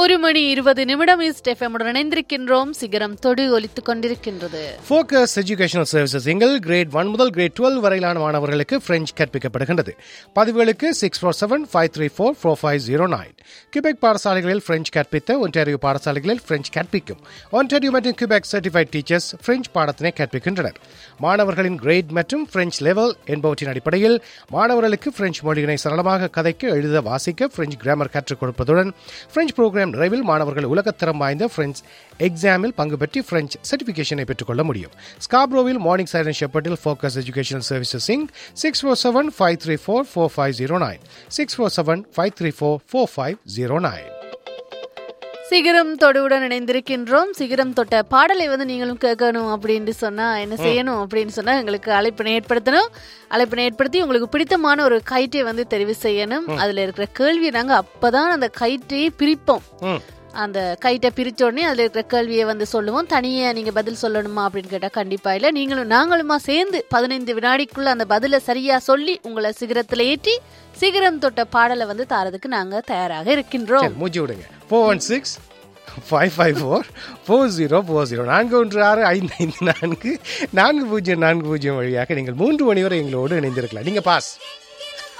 ஒரு மணி இருபது நிமிடம் ஈஸ்ட் எஃப்எம்முடன் இணைந்திருக்கின்றோம் சிகரம் தொடு ஒலித்துக் கொண்டிருக்கின்றது ஃபோக்கஸ் எஜுகேஷனல் சர்வீசஸ் எங்கள் கிரேட் ஒன் முதல் கிரேட் டுவெல் வரையிலான மாணவர்களுக்கு பிரெஞ்சு கற்பிக்கப்படுகின்றது பதிவுகளுக்கு six four seven five three four four five zero nine Quebec பாடசாலைகளில் பிரெஞ்சு கற்பித்த ஒன்டாரியோ பாடசாலைகளில் பிரெஞ்சு கற்பிக்கும் ஒன்டாரியோ மற்றும் கியூபெக் சர்டிஃபைட் டீச்சர்ஸ் பிரெஞ்சு பாடத்தினை கற்பிக்கின்றனர் மாணவர்களின் கிரேட் மற்றும் பிரெஞ்சு லெவல் என்பவற்றின் அடிப்படையில் மாணவர்களுக்கு பிரெஞ்சு மொழியினை சரளமாக கதைக்க எழுத வாசிக்க பிரெஞ்சு கிராமர் கற்றுக் கொடுப்பதுடன் பிரெஞ்சு ப்ரோக்ராம் நிறைவில் மாணவர்கள் உலகத்தரம் வாய்ந்த பிரெஞ்சு எக்ஸாமில் பங்கு பெற்று பிரெஞ்சு சர்டிஃபிகேஷனை பெற்றுக்கொள்ள முடியும் ஸ்காப்ரோவில் மார்னிங் சைலன் ஷெப்பர்டில் ஃபோக்கஸ் எஜுகேஷனல் சர்வீசஸ் சிங் six four seven five three four four five zero nine six four seven five three four four five zero nine Sigaram தொடுவுடன் இணைந்திருக்கின்றோம் சிகரம் தொட்ட பாடலை வந்து நீங்களும் கேட்கணும் அப்படின்னு சொன்னா என்ன செய்யணும் அப்படின்னு சொன்னா எங்களுக்கு அழைப்பினை ஏற்படுத்தணும் அழைப்பினை ஏற்படுத்தி உங்களுக்கு பிடித்தமான ஒரு கைட்டை வந்து தெரிவு செய்யணும் அதுல இருக்கிற கேள்வி நாங்க அப்பதான் அந்த கைட்டை பிரிப்போம் ம் அந்த கைட்டை பிரிச்ச உடனே அதுல இருக்கிற கேள்வியை வந்து சொல்லுவோம் தனியா நீங்க பதில் சொல்லணுமா அப்படின்னு கேட்டா கண்டிப்பா இல்ல நீங்களும் நாங்களுமா சேர்ந்து பதினைந்து வினாடிக்குள்ள அந்த பதிலை சரியா சொல்லி உங்களை சிகரத்துல ஏற்றி சிகரம் தொட்ட பாடலை வந்து தாரதுக்கு நாங்க தயாராக இருக்கின்றோம் சரி மூச்சு விடுங்க four one six five five four four zero four zero நான்கு ஒன்று ஆறு ஐந்து ஐந்து நான்கு நான்கு பூஜ்ஜியம் நான்கு பூஜ்ஜியம் வழியாக நீங்கள் மூன்று மணி வரை எங்களோடு இணைந்திருக்கலாம் நீங்கள் பாஸ்